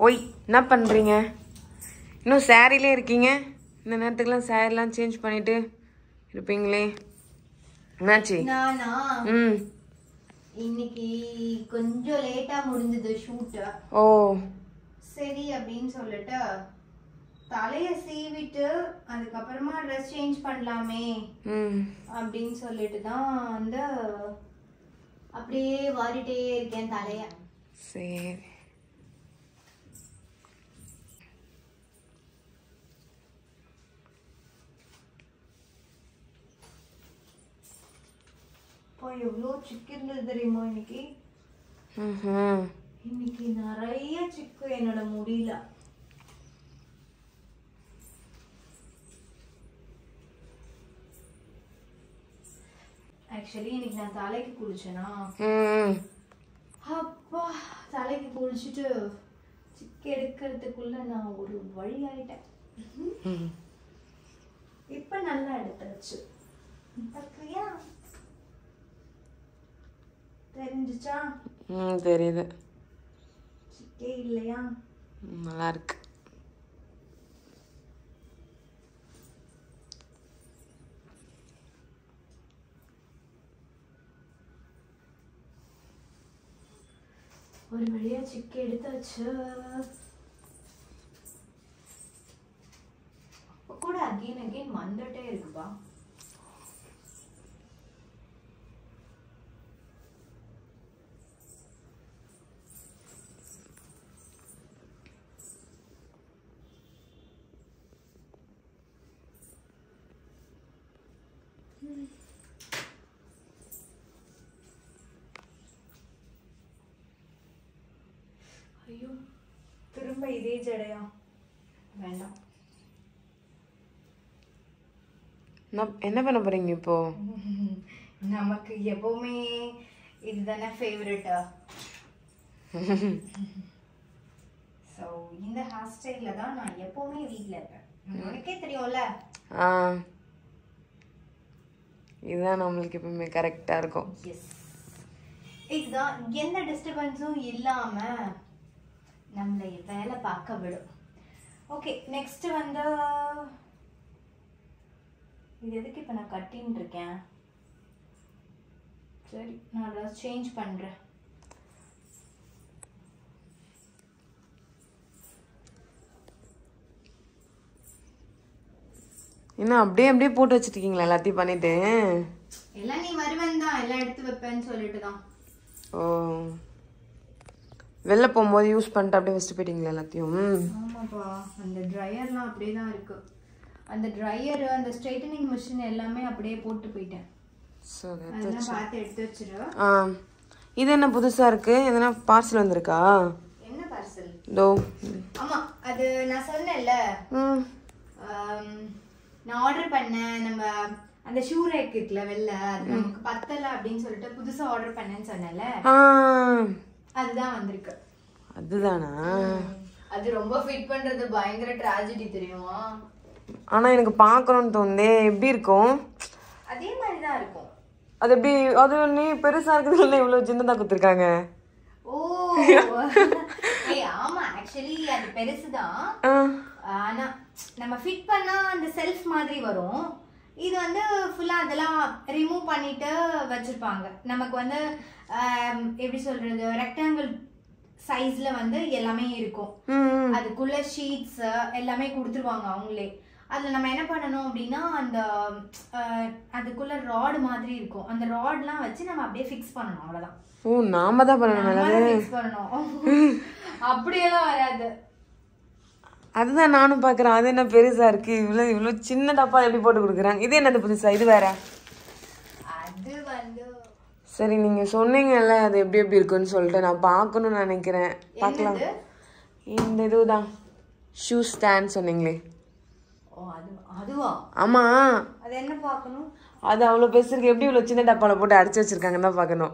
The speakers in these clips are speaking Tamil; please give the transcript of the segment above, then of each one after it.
ஒய் என்ன பண்ணுறீங்க இன்னும் சாரிலே இருக்கீங்க இந்த நேரத்துக்குலாம் சாரிலாம் சேஞ்ச் பண்ணிட்டு இருப்பீங்களே என்னாச்சு நானா ம் இன்னைக்கு கொஞ்சம் லேட்டா முடிஞ்சது ஷூட் ஓ சரி அப்படின்னு சொல்லிட்டு தலைய சீவிட்டு அதுக்கப்புறமா ட்ரெஸ் சேஞ்ச் பண்ணலாமே ம் அப்படின்னு சொல்லிட்டு தான் வந்து அப்படியே வாரிட்டே இருக்கேன் தலைய சரி அப்பா எவ்வளோ சிக்கு இருந்தது தெரியுமா இன்னைக்கு ம் இன்னைக்கு நிறைய சிக்கு என்னோட முடியல ஆக்சுவலி இன்னைக்கு நான் தலைக்கு குளிச்சேனா ம் அப்பா தலைக்கு குளிச்சுட்டு சிக்கு எடுக்கிறதுக்குள்ள நான் ஒரு வழி ஆயிட்டேன் ம் இப்ப நல்லா எடுத்தாச்சு பார்க்கறியா? தெரிஞ்சுச்சா ம் தெரியுது சிக்கே இல்லையா ம், நல்லா இருக்கு ஒரு வழியா சிக்கு எடுத்தாச்சு அப்ப கூட அகைன் அகைன் வந்துட்டே இருக்குப்பா ஐயோ திரும்ப இதே ஜடையா வேண்டாம் என்ன- என்ன பண்ண போறீங்க இப்போ நமக்கு எப்பவுமே இதுதானே ஃபேவரட்டா ஸோ இந்த ஹேர் ஸ்டைலில் தான் நான் எப்பவுமே வீட்டில் இருப்பேன் உனக்கே தெரியும்ல ஆ இதுதான் நம்மளுக்கு எப்பவுமே கரெக்டாக இருக்கும் எஸ் இதுதான் எந்த டிஸ்டர்பன்ஸும் இல்லாம நம்மளை வேலை பார்க்க விடும் ஓகே நெக்ஸ்ட் வந்து இது எதுக்கு இப்போ நான் கட்டின்னு இருக்கேன் சரி நான் ட்ரெஸ் சேஞ்ச் பண்றேன் என்ன அப்படியே அப்படியே போட்டு வச்சிருக்கீங்களா எல்லாத்தையும் பண்ணிட்டு எல்லாம் நீ வருவன் தான் எல்லாம் எடுத்து வைப்பேன்னு சொல்லிட்டு தான் ஓ வெளில போகும்போது யூஸ் பண்ணிட்டு அப்படியே வச்சுட்டு போயிட்டீங்களா எல்லாத்தையும் ஆமாப்பா அந்த ட்ரையர்லாம் அப்படியே தான் இருக்கு அந்த ட்ரையர் அந்த ஸ்ட்ரைட்டனிங் மிஷின் எல்லாமே அப்படியே போட்டு போயிட்டேன் சரி அதெல்லாம் பார்த்து எடுத்து வச்சிரு ஆ இது என்ன புதுசா இருக்கு எதனா பார்சல் வந்திருக்கா என்ன பார்சல் தோ ஆமா அது நான் சொன்னேன்ல ம் ஆம், நான் ஆர்டர் பண்ணேன் நம்ம அந்த ஷூ ரேக் இருக்குல்ல வெளில அது நமக்கு பத்தல அப்படின்னு சொல்லிட்டு புதுசா ஆர்டர் பண்ணேன்னு சொன்னேன்ல ஆ அதுதான் வந்திருக்கு அதுதானா அது ரொம்ப ஃபிட் பண்றது பயங்கர ட்ராஜடி தெரியுமா ஆனா எனக்கு பார்க்கணும்னு தோணுதே எப்படி இருக்கும் அதே மாதிரி தான் இருக்கும் அது எப்படி அது நீ பெருசா இருக்குதுல்ல இவ்வளவு சின்னதா கொடுத்துருக்காங்க ஓ ஏய் ஆமா ஆக்சுவலி அது பெருசுதான் ஆ ஆனா நம்ம ஃபிட் பண்ணா அந்த செல்ஃப் மாதிரி வரும் இது வந்து ஃபுல்லா அதெல்லாம் ரிமூவ் பண்ணிட்டு வச்சிருப்பாங்க நமக்கு வந்து ஆம், எப்படி சொல்றது ரெக்டாங்கிள் சைஸ்ல வந்து எல்லாமே இருக்கும் ம் அதுக்குள்ள ஷீட்ஸ் எல்லாமே கொடுத்துருவாங்க அவங்களே அதுல நம்ம என்ன பண்ணணும் அப்படின்னா அந்த அஹ், அதுக்குள்ள ராட் மாதிரி இருக்கும் அந்த ராட்லாம் வச்சு நம்ம அப்படியே ஃபிக்ஸ் பண்ணணும் அவ்வளவுதான் ஓ நாம தான் பண்ணணும் ஃபிக்ஸ் பண்ணணும் அப்படியெல்லாம் வராது அதுதான் நானும் பார்க்குறேன் அது என்ன பெருசா இருக்கு இவ்வளோ இவ்வளோ சின்ன டப்பா எப்படி போட்டு கொடுக்குறாங்க இது என்னது புதுசா இது வேற அது வந்து சரி நீங்க சொன்னீங்கல்ல அது எப்படி எப்படி இருக்குன்னு சொல்லிட்டு நான் பார்க்கணும்னு நினைக்கிறேன் பார்க்கலாம் என்னது? இந்த இதுதான் ஷூ ஸ்டாண்ட் சொன்னீங்களே ஓ அது அதுவா ஆமா அது என்ன பார்க்கணும் அது அவ்வளோ பெருசு இருக்கு எப்படி இவ்வளோ சின்ன டப்பால போட்டு அடைச்சி வச்சிருக்காங்கன்னு தான் பார்க்கணும்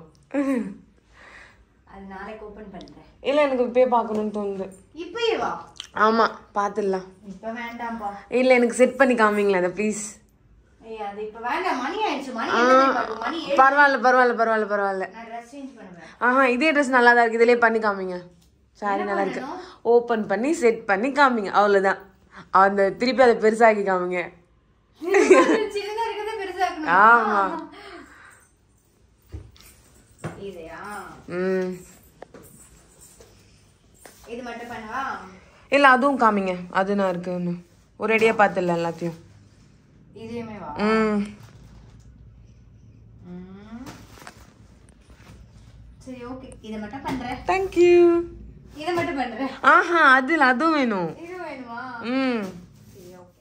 அது நாளைக்கு ஓபன் பண்றேன் இல்லை எனக்கு இப்பயே பார்க்கணும்னு தோணுது இப்பயே வா ஆமா பார்த்துடலாம் இப்ப வேண்டாம்ப்பா இல்லை எனக்கு செட் பண்ணி காமிங்களேன் அதை ப்ளீஸ் ஏய் அது இப்ப வேண்டாம் மணி ஆயிடுச்சு மணி என்ன தெரியுமா இருக்கும்? மணி ஏழு பரவாயில்ல பரவாயில்ல பரவாயில்ல பரவாயில்ல நான் ட்ரெஸ் சேஞ்ச் பண்ணுவேன் ஆஹா இதே ட்ரெஸ் நல்லா தான் இருக்கு இதுலயே பண்ணி காமிங்க சாரி நல்லா இருக்கு பண்ணணும்? ஓப்பன் பண்ணி செட் பண்ணி காமிங்க அவ்வளோதான் அந்த திருப்பி அதை பெருசாக்கி காமிங்க சின்னதா இருக்கிறத பெருசாக்கணும் ஆமா. இதையா ம் இது மட்டும் பண்ணவா இல்லை அதுவும் காமிங்க அது நான் இருக்குன்னு ஒரேடியாக பார்த்துடல எல்லாத்தையும் இதையுமே வா ம் ம். சரி ஓகே இதை மட்டும் பண்றேன் தேங்க்யூ இதை மட்டும் பண்றேன் ஆஹா அதில் அதுவும் வேணும் இது வேணுமா ம் சரி ஓகே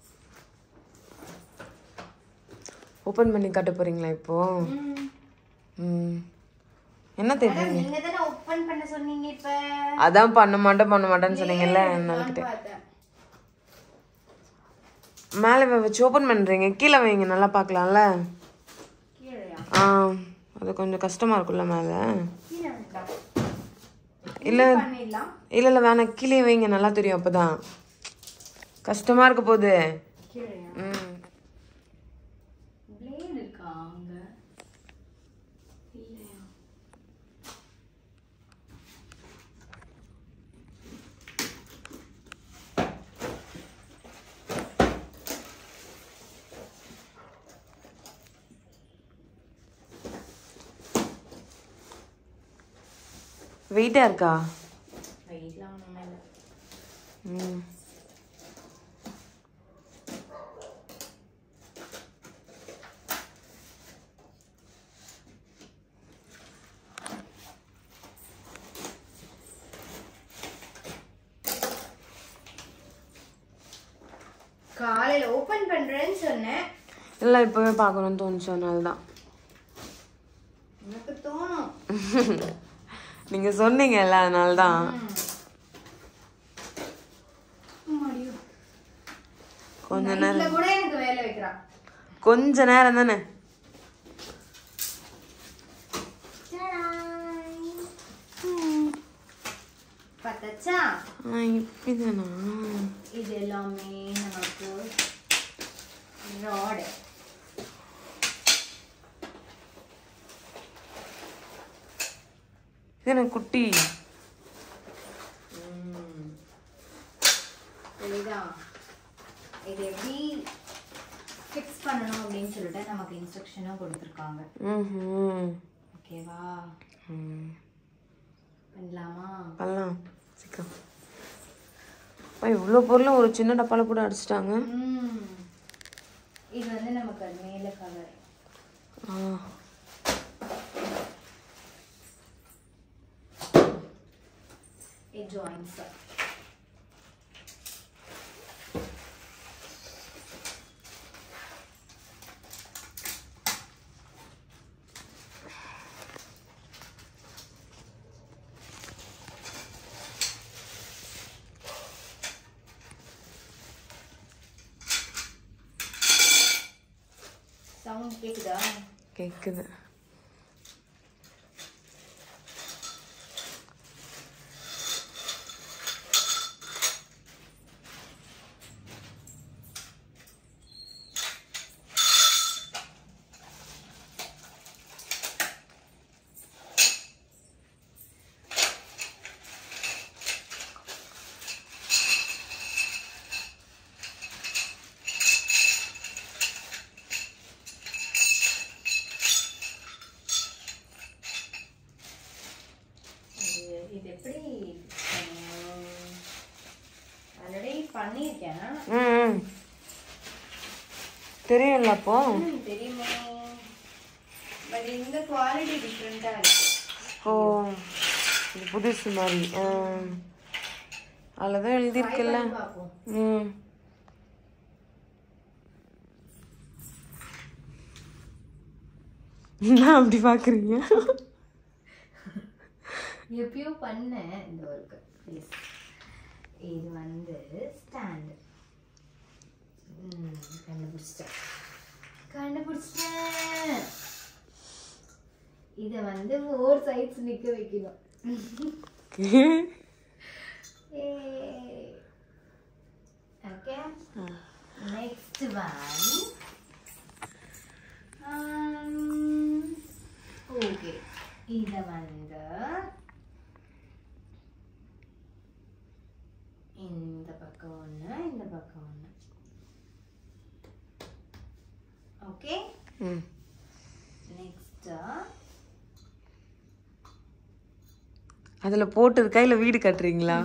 ஓப்பன் பண்ணி காட்ட போறீங்களா இப்போ ம் ம் என்ன தெரியும் மேடம், நீங்க தானே ஓபன் பண்ண சொன்னீங்க இப்ப அதான் பண்ண மாட்டேன் பண்ண மாட்டேன்னு சொன்னீங்கல்ல நினைக்கிட்டேன் பார்த்தேன் மேலே வச்சு ஓப்பன் பண்ணுறீங்க கீழே வைங்க நல்லா பார்க்கலாம்ல கீழயா ஆ அது கொஞ்சம் கஷ்டமாக இருக்கும்ல மேலே கீழே வேண்டாம் இல்லை பண்ணிடலாம் இல்லை இல்லை வேணாம் கீழே வைங்க நல்லா தெரியும் அப்போ தான் கஷ்டமாக இருக்க போகுது கீழயா ம் பிளேட் இருக்கா அங்க இல்லையா வெயிட்டாக இருக்கா வெயிட்லாம் ஒன்றுமே இல்லை ம் காலையில ஓபன் பண்றேன்னு சொன்னேன் இல்லை இப்போவே பார்க்கணும்னு தோணுச்சு அதனால தான் எனக்கு தோணும் நீங்கள் சொன்னீங்கல்ல அதனால தான் அம்மாடியோ. கொஞ்ச நைட்ல கூட எனக்கு வேலை வைக்கிறா கொஞ்ச நேரம் தானே பார்த்தாச்சா ஆ இப்படிதானா இது எல்லாமே நமக்கு ராடு இது எனக்கு குட்டி சரிதா இது எப்படி ஃபிக்ஸ் பண்ணணும் அப்படின்னு சொல்லிட்டு நமக்கு இன்ஸ்ட்ரக்ஷனும் கொடுத்துருக்காங்க ம் ஓகேவா ம் பண்ணலாமா பண்ணலாம் சீக்கிரம் அப்பா இவ்வளோ பொருளும் ஒரு சின்ன டப்பால கூட அடிச்சிட்டாங்க ம். இது வந்து நமக்கு அது மேலே cover ah it joins up. Sound கேக்குதா கேட்குது இது இது எப்படி ஆல்ரெடி பண்ணியிருக்கேன் ம் ம். தெரியும்ல அப்போ ம், தெரியுமே பட் இந்த குவாலிட்டி டிஃப்ரெண்ட்டாக இருக்கு ஓ இது புதுசு மாதிரி ஆ அதில் தான் எழுதியிருக்குல்ல பண்ணி பார்ப்போம் ம் என்ன அப்படி பார்க்குறீங்க எப்பயோ பண்ணேன் இந்த ஒர்க்கு ப்ளீஸ் இது வந்து ஸ்டாண்டு கண்டுபிடிச்சிட்டேன் கண்டுபிடிச்சிட்டேன் இதை வந்து ஃபோர் சைட்ஸ் நிற்க வைக்கணும் ஓகே நெக்ஸ்ட் ஒன் ஓகே இதை வந்து ம் நெக்ஸ்ட் அதில் போட்டிருக்கா இல்லை வீடு கட்டுறீங்களா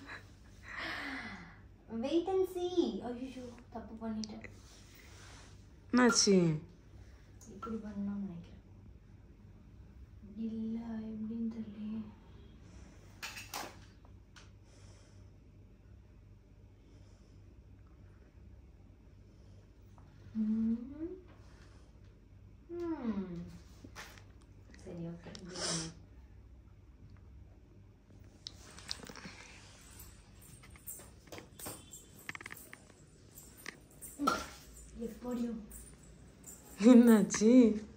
வெயிட் அண்ட் சி ஐயோ தப்பு பண்ணிட்டேன் என்னாச்சு இப்படி பண்ணணும்னு நினைக்கிறேன் இல்ல எப்படின்னு தெரியலையே ம். ம். சரி ஓகே இப்படி பண்ணு. ம். எப்படியும் என்னாச்சு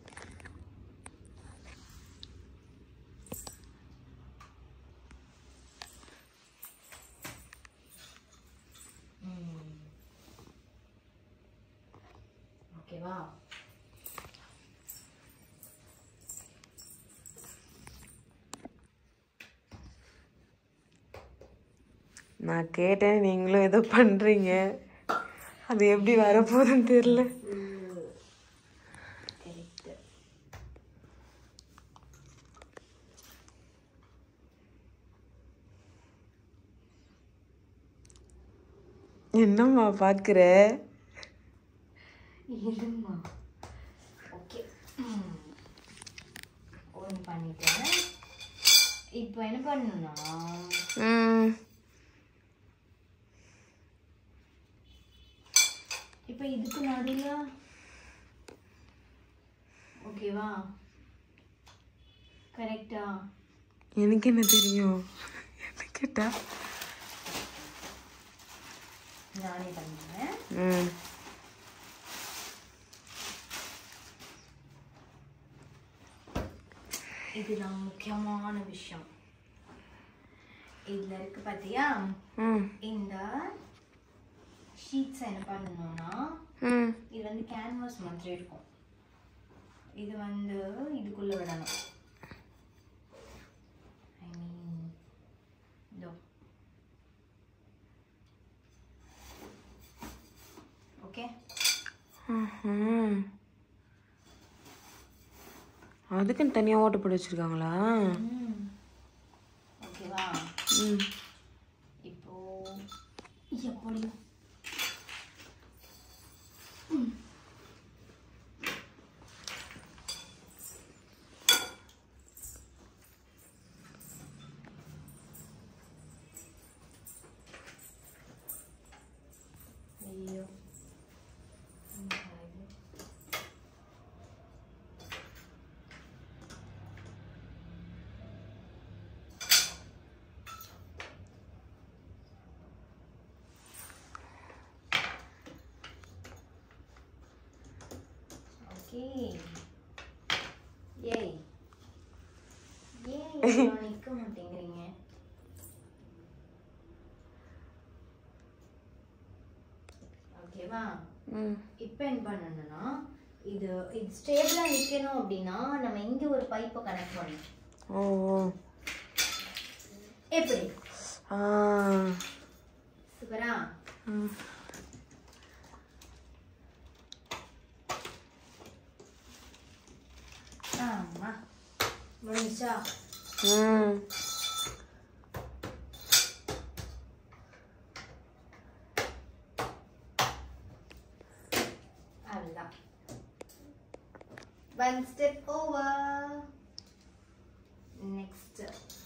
ஓகேவா நான் கேட்டேன் நீங்களும் ஏதோ பண்ணுறீங்க அது எப்படி வரப்போகுதுன்னு தெரியல கரெக்ட் என்னம்மா பார்க்குற இருமா ஓகே ஒன்று பண்ணிட்டேன் இப்போ என்ன பண்ணணும்னா ம் இப்போ இதுக்கு நடுவில் ஓகேவா கரெக்டா எனக்கு என்ன தெரியும் என்ன கேட்டா நானே பண்ணுறேன் ம் இதுதான் முக்கியமான விஷயம் இதில் இருக்கு பார்த்தியா ம் இந்த ஷீட்ஸ் என்ன பண்ணணும்னா ம் இது வந்து கேன்வாஸ் மாதிரி இருக்கும் இது வந்து இதுக்குள்ள விடணும் ஐ மீன் இதோ ஓகே ம்ஹும். அதுக்குன்னு தனியாக ஓட்ட போட்டு வச்சுருக்காங்களா ஓகேவா ம் இப்போ எப்படி ஐயோ ஓகே ஏய் ஏன் இவ்வளோ நிற்க மாட்டேங்கிறீங்க ஓகேவா ம் இப்போ என்ன பண்ணணும்னா இது இது ஸ்டேபிளாக நிற்கணும் அப்படின்னா நம்ம இங்கே ஒரு பைப்பை கனெக்ட் பண்ணணும் ஓ ஓ எப்படி ஆ சூப்பரா ம். ஆமா முடிஞ்சா ம் அவ்வளோதான் ஒன் ஸ்டெப் ஓவர் நெக்ஸ்ட்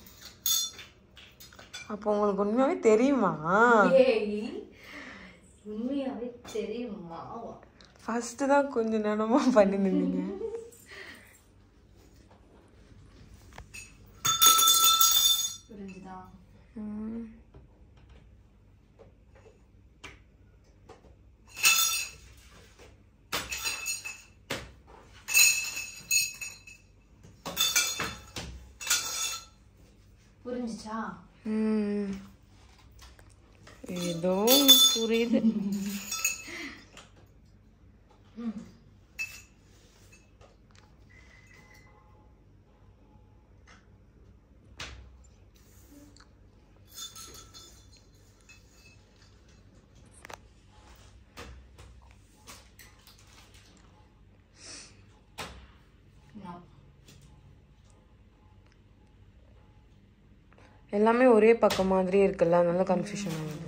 அப்போ உங்களுக்கு உண்மையாகவே தெரியுமா ஏய் உண்மையாவே தெரியுமாவா ஃபஸ்ட்டு தான் கொஞ்ச நேரமா பண்ணி நின்னீங்க புரிஞ்சுதா ம். புரிஞ்சுச்சா ம். ஏதோ புரியுது எல்லாமே ஒரே பக்கம் மாதிரியே இருக்குல்ல அதனால கன்ஃபியூஷன் ஆகுது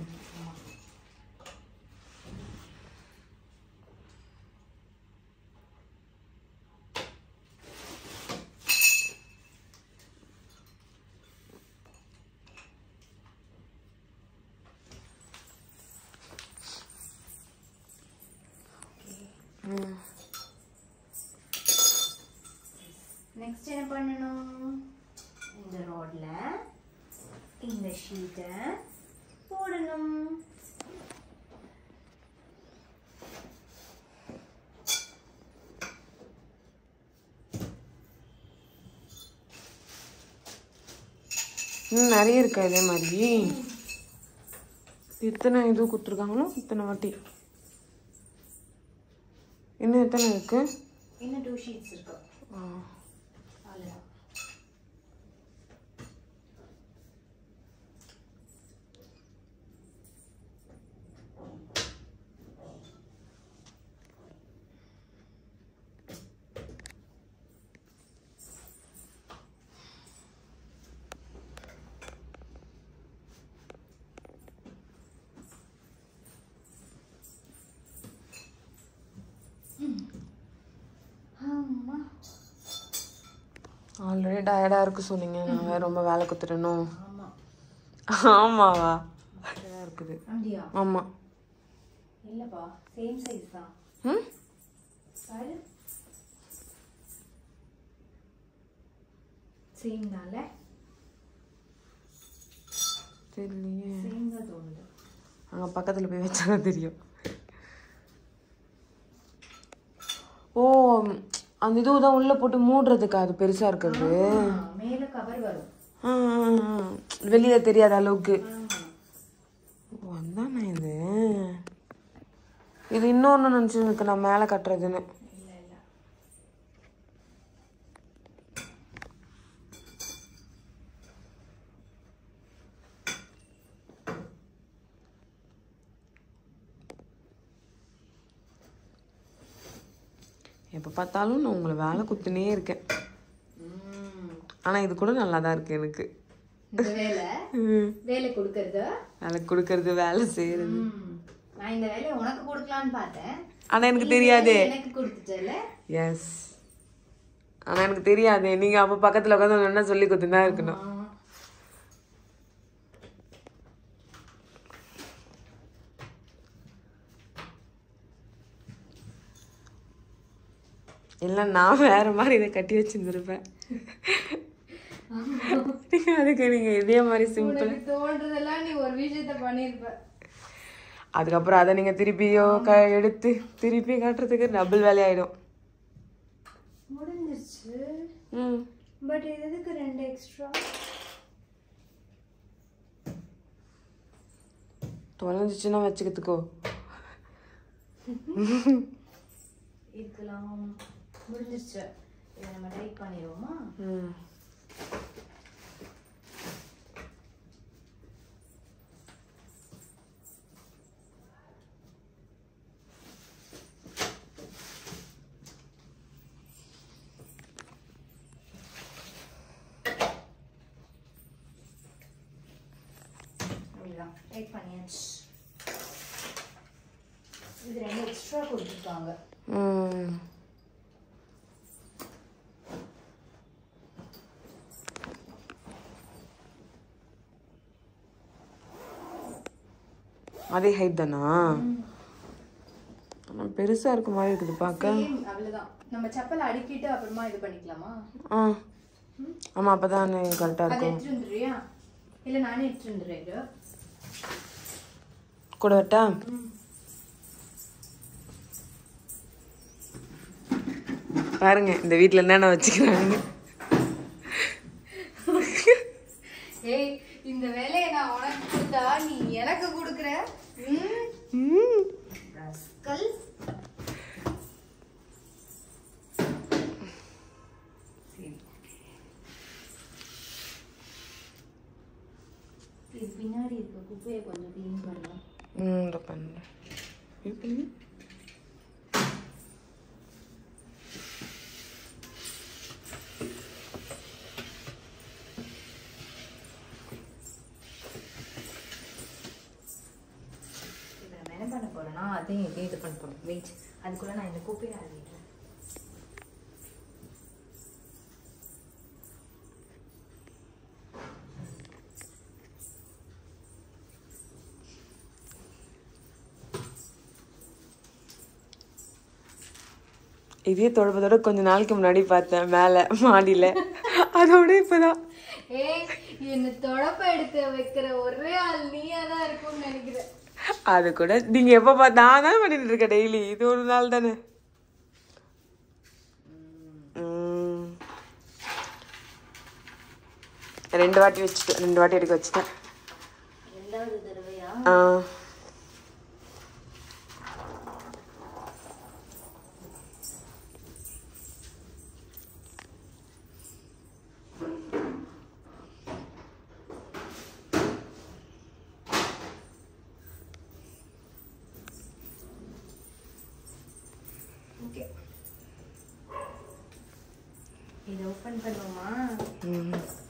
நெக்ஸ்ட் என்ன பண்ணணும் இந்த ரோட்ல இந்த ஷீட்டை போடணும் இன்னும் நிறைய இருக்கா இதே மாதிரி இத்தனை இது கொடுத்துருக்காங்களோ இத்தனை வாட்டி இன்னும் எத்தனை இருக்கு இன்னும் டூ ஷீட்ஸ் இருக்கு ஆ. அவ்வளோதான் ஆமா ஆல்ரெடி டயர்டாக இருக்கு சொன்னீங்க நான் வேற ரொம்ப வேலை குத்துறணும் ஆமா ஆமாவா டயர்டாக இருக்குது அப்படியா ஆமாம் இல்லப்பா சேம் சைஸ் தான் ம் பாரு சேம் தான்ல தெரியலையே சேம் தான் தோணுது அங்கே பக்கத்தில் போய் வச்சாதான் தெரியும் ஓ அந்த இதுவும் தான் உள்ளே போட்டு மூடுறதுக்கு அது பெருசாக இருக்கிறது ஆ, மேல கவர் வரும் ஆ, ஆ, ஆ. வெளியில தெரியாத அளவுக்கு ஆமா ஓ அதானே இது இது இன்னொன்று நினச்சி எனக்கு நான் மேலே கட்டுறதுன்னு இல்ல இல்ல எப்போ பார்த்தாலும் நான் உங்களை வேலை குத்துனே இருக்கேன் ம். ஆனால் இது கூட நல்லா தான் இருக்கு எனக்கு இந்த வேலை ம். வேலை கொடுக்கறது வேலை கொடுக்கறது வேலை செய்யறது ம். நான் இந்த வேலையை உனக்கு கொடுக்கலான்னு பார்த்தேன் ஆனால் எனக்கு தெரியாதே எனக்கு கொடுத்துட்டல எஸ் ஆனால் எனக்கு தெரியாதே நீங்கள் அப்போ பக்கத்தில் உட்காந்து என்ன சொல்லி கொடுத்துன்னு தான் இருக்கணும் இல்லை நான் வேற மாதிரி இதை கட்டி வச்சிருந்துருப்பேன் நீங்க அதுக்கு நீங்கள் இதே மாதிரி சிம்பிள் உனக்கு தோன்றதெல்லாம் நீ ஒரு விஷயத்த பண்ணிருப்ப அதுக்கப்புறம் அதை நீங்கள் திருப்பியோ க எடுத்து திருப்பி காட்டுறதுக்கு டபுள் வேலையாயிடும் முடிஞ்சிருச்சு ம் பட் இது எதுக்கு ரெண்டு எக்ஸ்ட்ரா தொலைஞ்சிச்சுன்னா வச்சுக்கிறதுக்கோ இருக்கலாம் முடிஞ்சிருச்சு இதை நம்ம டைப் பண்ணிடுவோமா ம் அப்படிதான் டைப் பண்ணியாச்சு இது ரெண்டு எக்ஸ்ட்ரா கொடுத்துருக்காங்க ம் அதே ஹைட் தானா ஆனால் பெருசாக இருக்க மாதிரி இருக்குது பார்க்க சேம் அவ்வளோதான் நம்ம செப்பல் அடுக்கிட்டு அப்புறமா இது பண்ணிக்கலாமா ஆ ஆமாம் அப்போ தான் கரெக்டாக அதை இருக்கும் எடுத்துட்டு வந்துடுறியா இல்லை நானே எடுத்துட்டு வந்துடுறேன் இது கூட வட்டா பாருங்க இந்த வீட்டில் என்னென்ன வச்சுக்கிறாங்க ஏய் இந்த வேலையை நான் உனக்கு கொடுத்தா நீ எனக்கு கொடுக்குற ம் ம் rascal. சரி இது பின்னாடி இருக்க குப்பையை கொஞ்சம் க்ளீன் பண்ணலாம் ம் இதோ பண்ணுறேன் எப்படி அதையும் இதையும் இது பண்ண போகிறோம் வெயிட் அதுக்குள்ளே நான் இந்த கூப்பிட அழிக்கிறேன் இதே தொடப்பத்தோட கொஞ்ச நாளைக்கு முன்னாடி பார்த்தேன் மேலே மாடியில் அதோட இப்போதான் ஏய் என்ன தொடப்ப எடுத்து வைக்கிற ஒரே ஆள் நீயா தான் இருக்கும்னு நினைக்கிறேன் அது கூட நீங்க எப்ப பார்த்து நான் தான் பண்ணிட்டு இருக்கேன் டெய்லி இது ஒரு நாள் தானே ம். ரெண்டு வாட்டி வச்சுட்டேன் ரெண்டு வாட்டி எடுக்க வச்சுட்டேன் ரெண்டாவது தடவையா ஆ. ஓகே இதை ஓப்பன் பண்ணுவோமா ம்.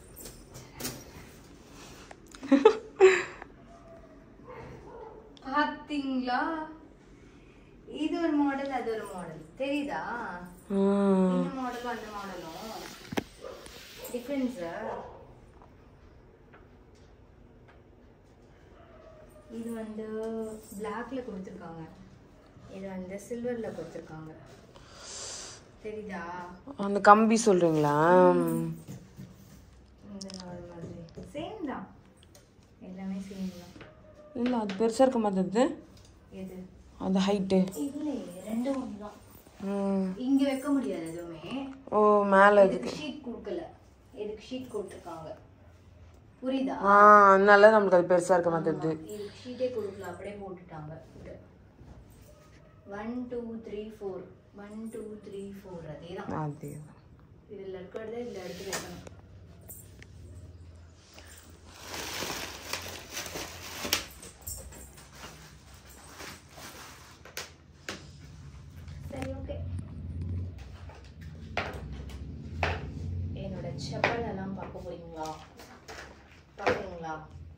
பாத்தீங்களா இது ஒரு மாடல் அது ஒரு மாடல் தெரியுதா ஆ. இந்த மாடலும் அந்த மாடலும் டிஃபரன்ஸ் இது வந்து பிளாக்ல கொடுத்துருக்காங்க இது வந்து சில்வர்ல கொடுத்துருக்காங்க தெரியுதா அந்த கம்பி சொல்றீங்களா இந்த நாள் மாதிரி சேம் தான் எல்லாமே சேம் தான் இல்ல அது பெருசா இருக்க மாட்டேது எது அந்த ஹைட்டு இல்லையே ரெண்டும் ஒன்று தான் ம் இங்க வைக்க முடியாது எதுவுமே ஓ மேலே இருக்கு இதுக்கு ஷீட் கொடுக்கல இதுக்கு ஷீட் கொடுத்துருக்காங்க புரியுதா ஆ அதனால நம்மளுக்கு அது பெருசா இருக்க மாட்டேது இதுக்கு ஷீட்டே கொடுக்கல அப்படியே போட்டுட்டாங்க one two three four one two three four அதே தான் அது இதில் இருக்கிறத இதில் எடுத்து வைக்கணும் சரி ஓகே என்னோட செப்பல் எல்லாம் பார்க்க போறீங்களா பார்க்குறீங்களா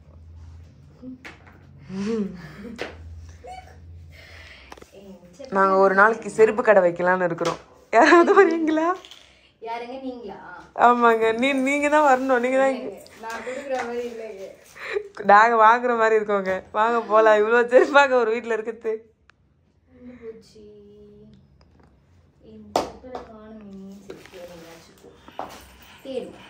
நாங்க ஒரு நாளைக்கு செருப்பு கடை வைக்கலாம்னு இருக்கிறோம் யாராவது வரீங்களா யாருங்க நீங்களா ஆமாங்க நீ நீங்க தான் வரணும் நீங்க தான் நான் கொடுக்குற மாதிரி இல்லைங்க நாங்க வாங்குற மாதிரி இருக்கோங்க வாங்க போலாம் இவ்வளவு செருப்பாங்க ஒரு வீட்ல இருக்குது எங்க போச்சு இந்த செப்பலை காணுமே சரி தேடுங்க வச்சுக்கோ தேடுங்க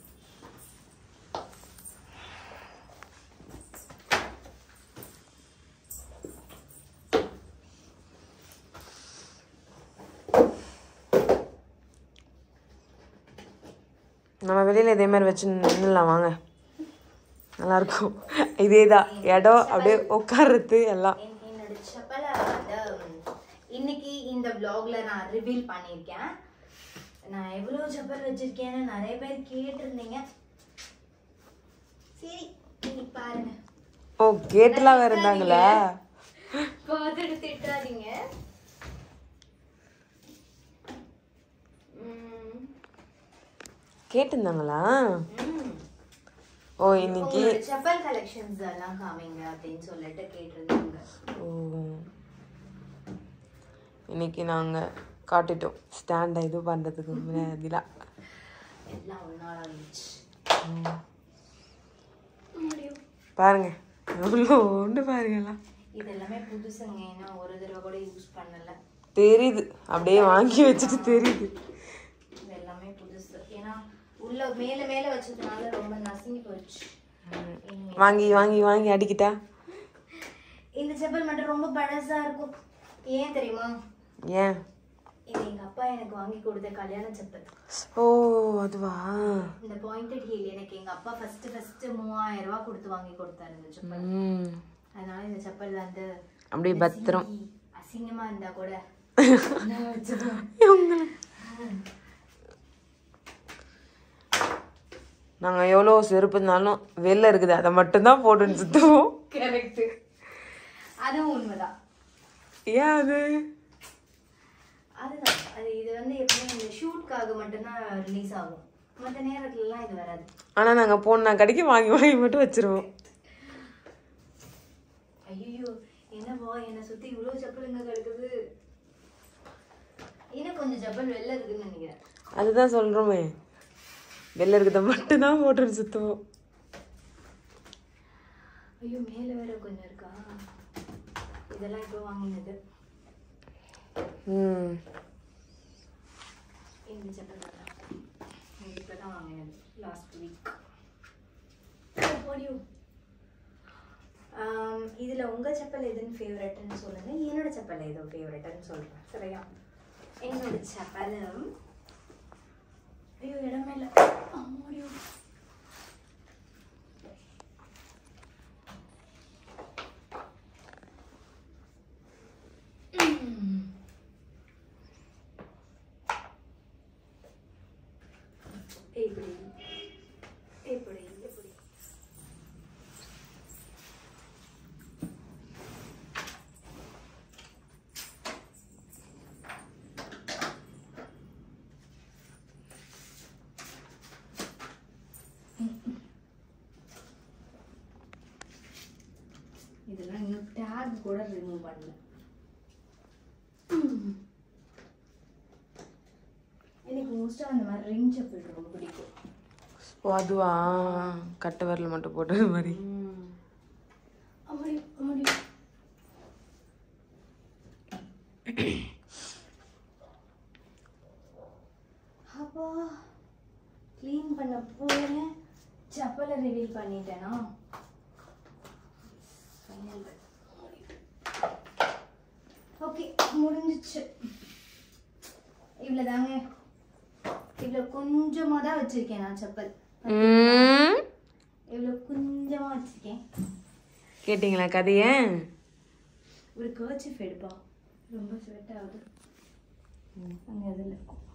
நம்ம வெளியில இதே மாதிரி வச்சு நின்னுலாம் வாங்க நல்லா இருக்கும் இதே தான் இடம் அப்படியே உட்கார்றது எல்லாம் என்- என்னோட செப்பலை வந்து ம், இன்னைக்கு இந்த vlogல நான் ரிவீல் பண்ணியிருக்கேன் நான் எவ்வளோ செப்பல் வச்சிருக்கேன்னு நிறைய பேர் கேட்டிருந்தீங்க சரி இன்னைக்கு பாருங்க ஓ கேட்டுலாம் வேற இருந்தாங்களா பார்த்துட்டு திட்டாதீங்க ம், கேட்டிருந்தாங்களா ம். ஓ இன்னைக்கு உங்களோட செப்பல் கலெக்ஷன்ஸ் எல்லாம் காமிங்க அப்படின்னு சொல்லிட்டு கேட்டிருந்தாங்க ஓ இன்னைக்கு நாங்க காட்டிட்டோம் ஸ்டாண்டை இது பண்றதுக்கு முன்னாடிலாம் எல்லாம் ஒரு நாள் ஆயிடுச்சு பாருங்க எவ்வளோ உண்டு பாருங்கலாம் இது எல்லாமே புதுசுங்க ஏன்னா ஒரு தடவை கூட யூஸ் பண்ணல தெரியுது அப்படியே வாங்கி வச்சுட்டு தெரியுது இது எல்லாமே புதுசு ஏன்னா உள்ள மேல மேல வச்சதுனால ரொம்ப நசுங்கி போச்சு இனிமே- வாங்கி வாங்கி வாங்கி அடிக்கிட்டா இந்த செப்பல் மட்டும் ரொம்ப பழசா இருக்கும் ஏன் தெரியுமா ஏன் இது எங்க அப்பா எனக்கு வாங்கி கொடுத்த கல்யாண செப்பல் ஓ அதுவா இந்த பாயிண்டட் ஹீல் எனக்கு எங்க அப்பா ஃபர்ஸ்ட் ஃபர்ஸ்ட் மூவாயிரம் ரூபாய் கொடுத்து வாங்கி கொடுத்தாரு இந்த செப்பல் ம் அதனால இந்த செப்பல் வந்து அப்படியே பத்திரம் நசுங்கி, அசிங்கமா இருந்தா கூட நான் வச்சுப்பேன். நாங்க எவ்வளோ செருப்பு இருந்தாலும் வெளில இருக்குது அதை மட்டும்தான் போட்டுன்னு சுத்துவோம் கரெக்ட் அதுவும் உண்மைதான் ஏன் அது அதுதான் அது இது வந்து எப்பவுமே இந்த ஷூட்காக மட்டும்தான் ரிலீஸ் ஆகும் மற்ற நேரத்துலலாம் இது வராது ஆனா நாங்க போன கடைக்கு வாங்கி வாங்கி மட்டும் வச்சிருவோம் ஐயோ என்ன என்னவா என்னை சுத்தி இவ்வளவு செப்பலுங்க கிடக்குது இன்னும் கொஞ்சம் செப்பல் வெளில இருக்குன்னு நினைக்கிறேன் அதுதான் சொல்கிறோமே வெளில இருக்கிறத மட்டும்தான் போட்டு சுற்றுவோம் ஐயோ மேல வேற கொஞ்சம் இருக்கா இதெல்லாம் இப்போ வாங்கினது ம் இந்த செப்பல் தான் இது இப்போ தான் வாங்கினது லாஸ்ட் வீக் இதுல உங்க செப்பல் எதுன்னு ஃபேவரட்னு சொல்லுங்க என்னோட செப்பல் எது ஃபேவரட்னு சொல்றேன் சரியா என்னோட செப்பலும் ஐயோ இடமே இல்லை அம்மாடியோ இப்படி இப்படி இப்படி இதெல்லாம் இன்னும் டேக் கூட ரிமூவ் பண்ணல எனக்கு மோஸ்ட்டாக அந்த மாதிரி ரிங் செப்பல் ரொம்ப பிடிக்கும் ஓ அதுவா கட்டை விரல் மட்டும் போட்டது மாதிரி அம்மாடி அம்மாடி அப்பா க்ளீன் பண்ண போறேன் செப்பலை ரிவீல் பண்ணிட்டேனா ஓகே முடிஞ்சிச்சு இவ்வளோதாங்க இவ்வளோ கொஞ்சமாக தான் வச்சுருக்கேன் நான் செப்பல் ம் இவ்வளோ கொஞ்சமாக வச்சுருக்கேன் கேட்டிங்களா கதையை ஒரு கர்ச்சிஃப் எடுப்பா ரொம்ப ஸ்வெட் ஆகுது அங்கே அதில்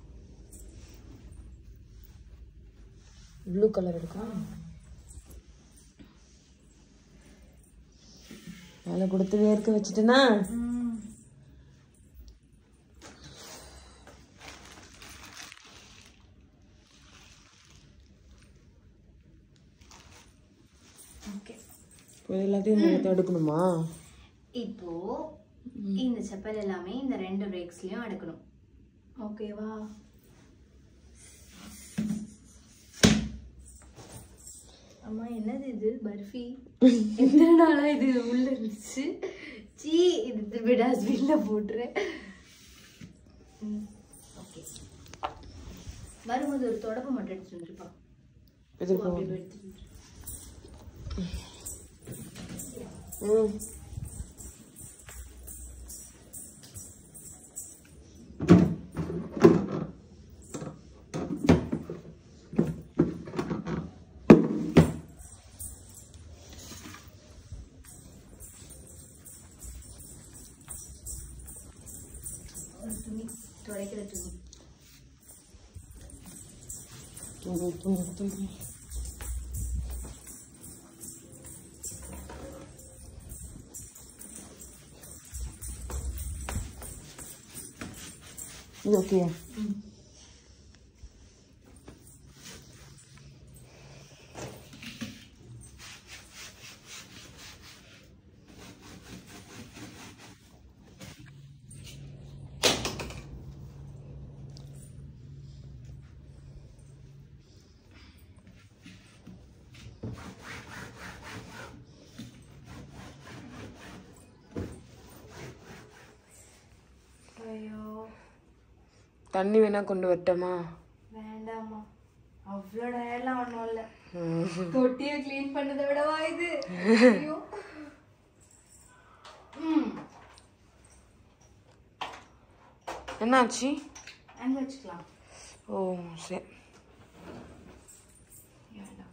ப்ளூ கலர் இருக்கா வேலை கொடுத்து வேர்க்க வச்சுட்டேனா ஓகே இப்போ இது எல்லாத்தையும் நம்ம எடுக்கணுமா இப்போ இந்த செப்பல் எல்லாமே இந்த ரெண்டு பிரேக்ஸ்லயும் அடுக்கணும் ஓகேவா அம்மா என்னது இது பர்ஃபி எத்தனை நாளா இது உள்ள இருந்துச்சு சீ இது திருப்பி டஸ்ட்பின்ல போட்டுறேன் ஓகே வரும்போது ஒரு தொடப்பு மட்டும் எடுத்துட்டு வந்துருப்பா எதுக்கு அப்படி போய் எடுத்துட்டு வந்துரு. ம் ஒரு துணி துடைக்கிற துணி துணி துணி துணி இது ஓகே ஐயோ தண்ணி வேணா கொண்டு வரட்டுமா வேண்டாம்மா அவ்வளோ டயர்லாம் ஒன்றும் இல்லை ம். தொட்டியை க்ளீன் பண்ணதை விடவா இது ஐயோ ம் என்னாச்சு அங்கே வச்சுக்கலாம் ஓ சரி வேண்டாம்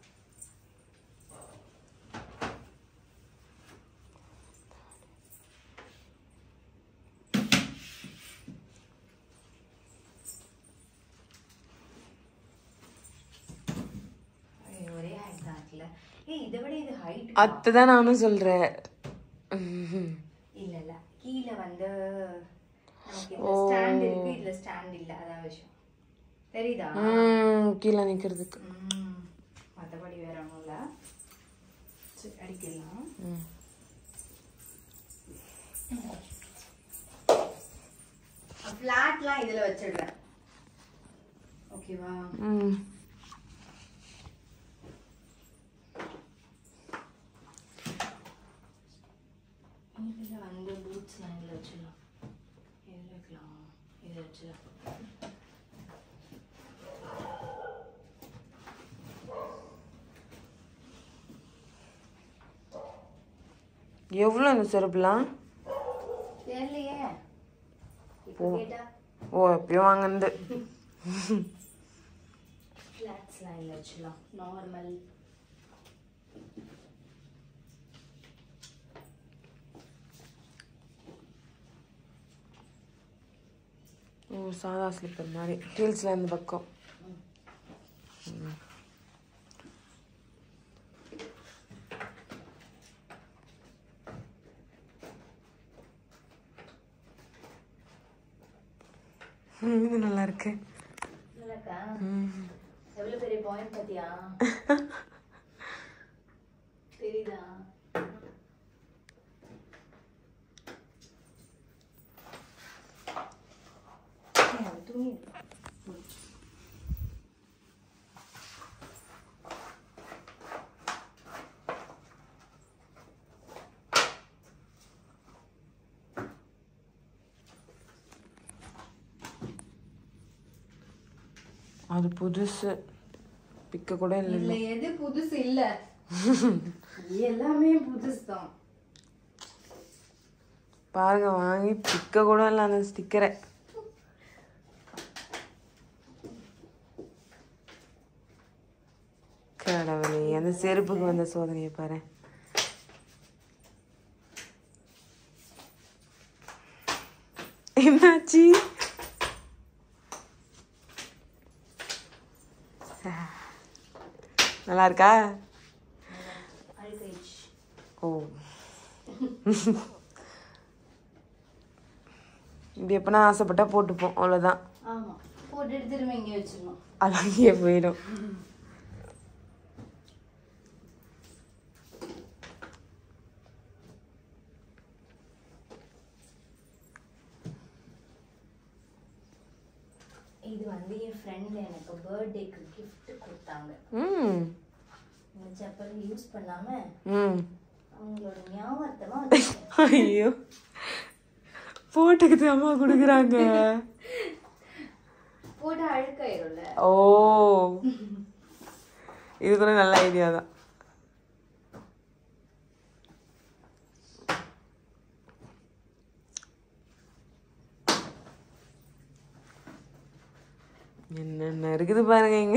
ஐயோ, ஒரே ஹைட் தான் இருக்குல்ல ஏய் இதை விட இது ஹைட் அதுதான் நானும் சொல்றேன் ம்ஹும். இல்ல இல்ல கீழே வந்து நமக்கு இந்த ஸ்டாண்ட் இருக்கு இதுல ஸ்டாண்ட் இல்ல அதான் விஷயம் தெரியுதா ம், கீழே நிக்கிறதுக்கு ம், மத்தபடி வேற ஒண்ணும் இல்ல சரி அடிக்கலாம் ம். ஃப்ளாட்லாம் இதுல வச்சிடுறேன் ஓகேவா ம் இதுல வந்து பூட்ஸ்லாம் இதுல வச்சிடலாம் எதுல வைக்கலாம் இதை வச்சிடலாம் எவ்வளோ இந்த செருப்புலாம் தெரியலையே இப்போ கேட்டா ஓ எப்பயும் வாங்கினது ஃப்ளாட்ஸ்லாம் இல்லை வச்சிடலாம் நார்மல் ஓ சாதா ஸ்லிப்பர் மாதிரி ஹீல்ஸில் இந்த பக்கம் ம். ம், இது நல்லா இருக்கு இல்லைக்கா ம். எவ்வளோ பெரிய பாயிண்ட் பார்த்தியா தெரியுதா ஏய், அது துணி இருக்கு. அது புதுசு பிக்க கூட இல்லை இதுல எது புதுசு இல்ல எல்லாமே புதுசு தான் பாருங்க வாங்கி பிக்க கூட இல்லை அந்த ஸ்டிக்கரை கடவுளே அந்த செருப்புக்கு வந்த சோதனையை பாரு என்னாச்சு நல்லா இருக்கா அழுக்காயிடுச்சு ஓ இது எப்பனா ஆசைப்பட்டா போட்டுப்போம் அவ்வளோதான் ஆமா போட்டுட்டு திரும்ப இங்கே வச்சிடணும் அது அங்கேயே போயிடும் இது வந்து என் ஃப்ரெண்ட் எனக்கு பர்த்டேக்கு gift கொடுத்தாங்க ம் இந்த செப்பல் யூஸ் பண்ணாம ம் அவங்களோட ஞாபகத்தமா வச்சிருக்கேன் ஐயோ போட்டுக்கிட்டு அம்மா கொடுக்குறாங்க போட்டு அழுக்காயிரும்ல ஓ இது கூட நல்ல ஐடியா தான் என்னென்ன இருக்குது பாருங்க இங்க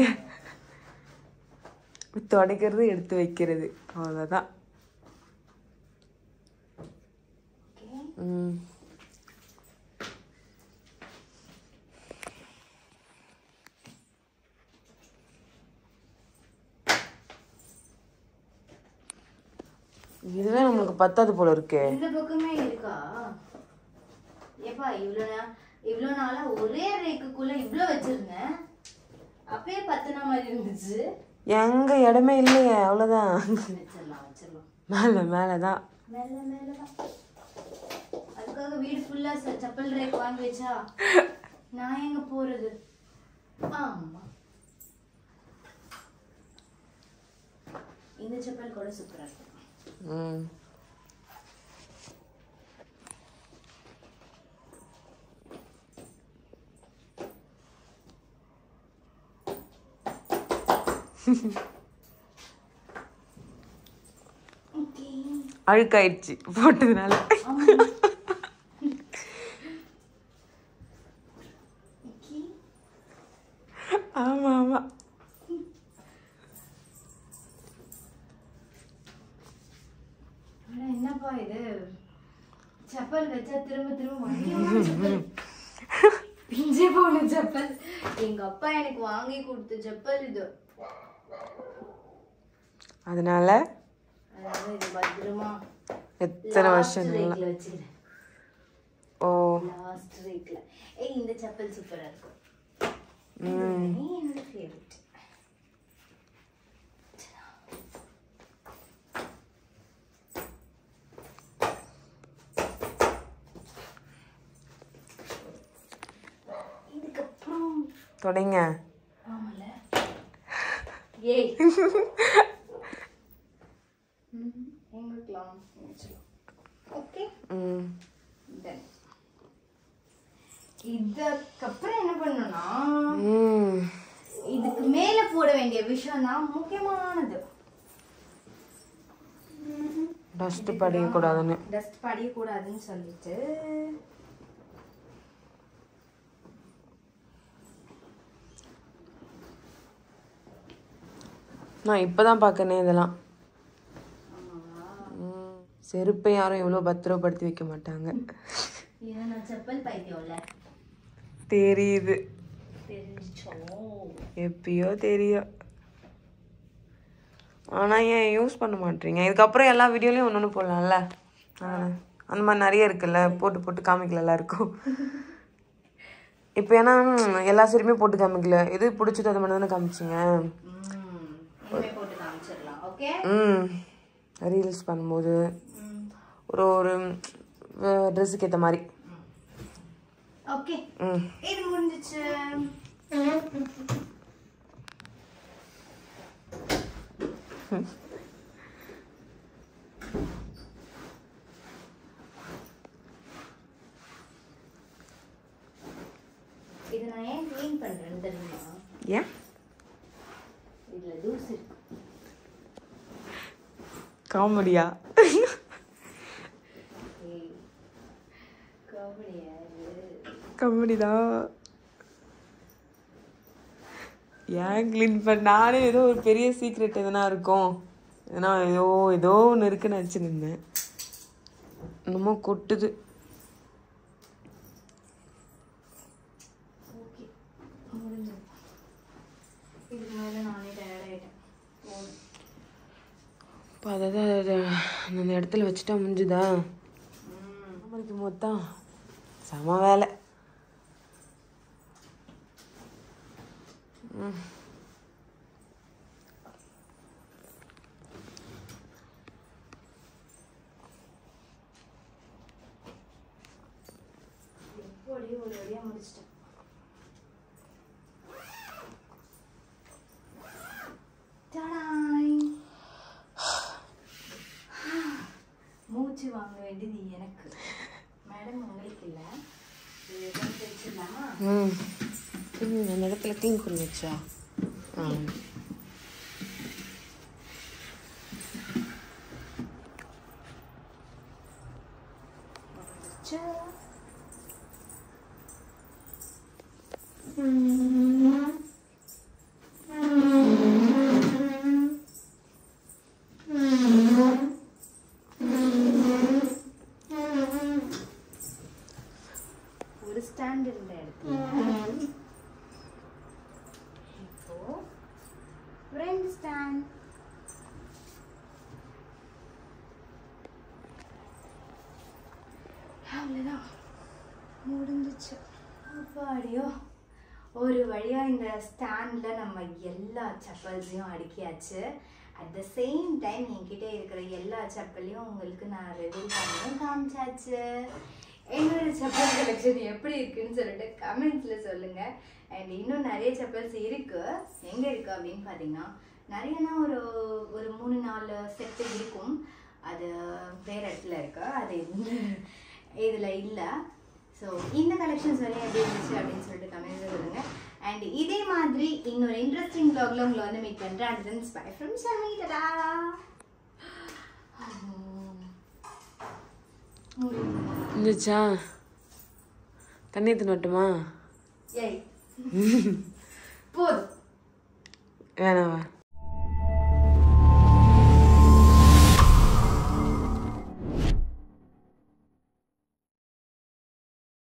துடைக்கிறது எடுத்து வைக்கிறது அவ்வளோதான் ஓகே ம் இதுவே நம்மளுக்கு பத்தாது போல இருக்கே இந்த பக்கமே இருக்கா ஏப்பா இவ்வளோ நா இவ்வளோ நாளா ஒரே ரேக்குக்குள்ள இவ்வளோ வச்சிருந்தேன் அப்பயே பத்துன மாதிரி இருந்துச்சு எங்க இடமே இல்லையே அவ்வளோதான் வச்சிடலாம் வச்சிடலாம் மேலே மேலே தான் மேல மேல தான் அதுக்காக வீடு ஃபுல்லா செப்பல் ரேக் வாங்கி வச்சா நான் எங்க போறது ஆமா இந்த செப்பல் கூட சூப்பரா இருக்கும் ம் ஓகே அழுக்காயிடுச்சு போட்டதுனால ஆமா ஓகே ஆமா ஆமா ஆனா என்னப்பா இது செப்பல் வச்சா திரும்ப திரும்ப வண்டியோட செப்பல் பிஞ்சே போன செப்பல் எங்க அப்பா எனக்கு வாங்கி கொடுத்த செப்பல் இது அதனால அதனால இது பத்திரமா எத்தனை வருஷம் நல்லா ரேக்ல வச்சுக்கிறேன் ஓ லாஸ்ட் ரேக்ல ஏய் இந்த செப்பல் சூப்பரா இருக்கும் ம் இது என்னோட ஃபேவரட் தொடங்க ஆமால ஏய் எங்களுக்கலாம் ஓகே ம் தென் இதுக்கப்புறம் என்ன பண்ணணும்னா ம் இதுக்கு மேல போட வேண்டிய விஷயம் தான் முக்கியமானது டஸ்ட் படிக்கக்கூடாதுன்னு டஸ்ட் படியக்கூடாதுன்னு சொல்லிட்டு நான் இப்போ தான் பார்க்கனே இதெல்லாம் ம். செருப்பை யாரும் இவ்வளோ பத்திரப்படுத்தி வைக்க மாட்டாங்க ஏன்னா நான் செப்பல் பைத்தியம்ல தெரியுது தெரிஞ்சோ எப்பயோ தெரியும் ஆனால் ஏன் யூஸ் பண்ண மாட்டீங்க இதுக்கப்புறம் எல்லா வீடியோலையும் ஒன்று ஒன்று போடலாம்ல ஆ, அந்த மாதிரி நிறைய இருக்குல்ல போட்டு போட்டு காமிக்கல இருக்கும் இப்போ ஏன்னா ம், எல்லா சரியுமே போட்டு காமிக்கல எது பிடிச்சது அது மட்டும் தானே காமிச்சிங்க ம் இனிமே போட்டு காமிச்சிடலாம் ஓகே ம் ரீல்ஸ் பண்ணும்போது ம் ஒரு ஒரு ட்ரெஸ்ஸுக்கு ஏற்ற மாதிரி ஓகே ம் இது முடிஞ்சிச்சு இது நான் ஏன் க்ளீன் பண்றேன்னு தெரியுமா ஏன் இதுல தூசு இருக்கு காமெடியா ஏய், காமெடியா இது? காமெடி தான் ஏன் க்ளீன் பண்ண நானே ஏதோ ஒரு பெரிய சீக்ரெட் எதனா இருக்கும் ஏன்னா ஏதோ ஏதோ ஒன்று இருக்குன்னு நினச்சிருந்தேன் என்னமோ கொட்டுது ஓகே முடிஞ்சது இதுக்கு மேலே நானே டயர்ட் ஆயிட்டேன் போதும் இப்போ அதாவது அதை அந்த இடத்துல வச்சுட்டா முடிஞ்சுதா ம் முடிக்கும் போது தான் செம வேலை ம். எப்படி ஒரு வழியா முடிச்சிட்டேன் டடாய். மூச்சு வாங்க வேண்டியது எனக்கு மேடம் உங்களுக்கு இல்லை இது எதுவும் தெரிச்சிடலாமா ம் ம், அந்த இடத்துல க்ளீன் பண்ணி வச்சா ஆ சே. ஒரு ஸ்டாண்ட் இருந்த இடத்துல இப்போ ரெண்டு ஸ்டாண்ட் அவ்வளோதான் முடிஞ்சிச்சு அப்பாடியோ ஒரு வழியாக இந்த ஸ்டாண்டில் நம்ம எல்லா செப்பல்ஸையும் அடுக்கியாச்சு அட் த சேம் டைம் என்கிட்ட இருக்கிற எல்லா செப்பலையும் உங்களுக்கு நான் ரிவீல் பண்ணி காமிச்சாச்சு என்னோட செப்பல் கலெக்ஷன் எப்படி இருக்குன்னு சொல்லிட்டு கமெண்ட்ஸில் சொல்லுங்கள் அண்ட் இன்னும் நிறைய செப்பல்ஸ் இருக்குது எங்கே இருக்குது அப்படின்னு பார்த்தீங்கன்னா நிறையனா ஒரு ஒரு மூணு நாலு செட்டு இருக்கும் அது வேற இடத்துல இருக்கு அது இந்த இதில் இல்லை ஸோ இந்த கலெக்ஷன்ஸ் வரையும் எப்படி இருந்துச்சு அப்படின்னு சொல்லிட்டு கமெண்ட்ஸ் சொல்லுங்க அண்ட் இதே மாதிரி இன்னொரு இன்ட்ரெஸ்டிங் ப்ளாக்ல உங்களை வந்து மீட் பண்ணுறேன் அண்ட் தென் ஸ்பை ஃப்ரம் சமி டடா இருந்துச்சா தண்ணி எடுத்துன்னு வரட்டுமா ஏய் போதும் வேணாவா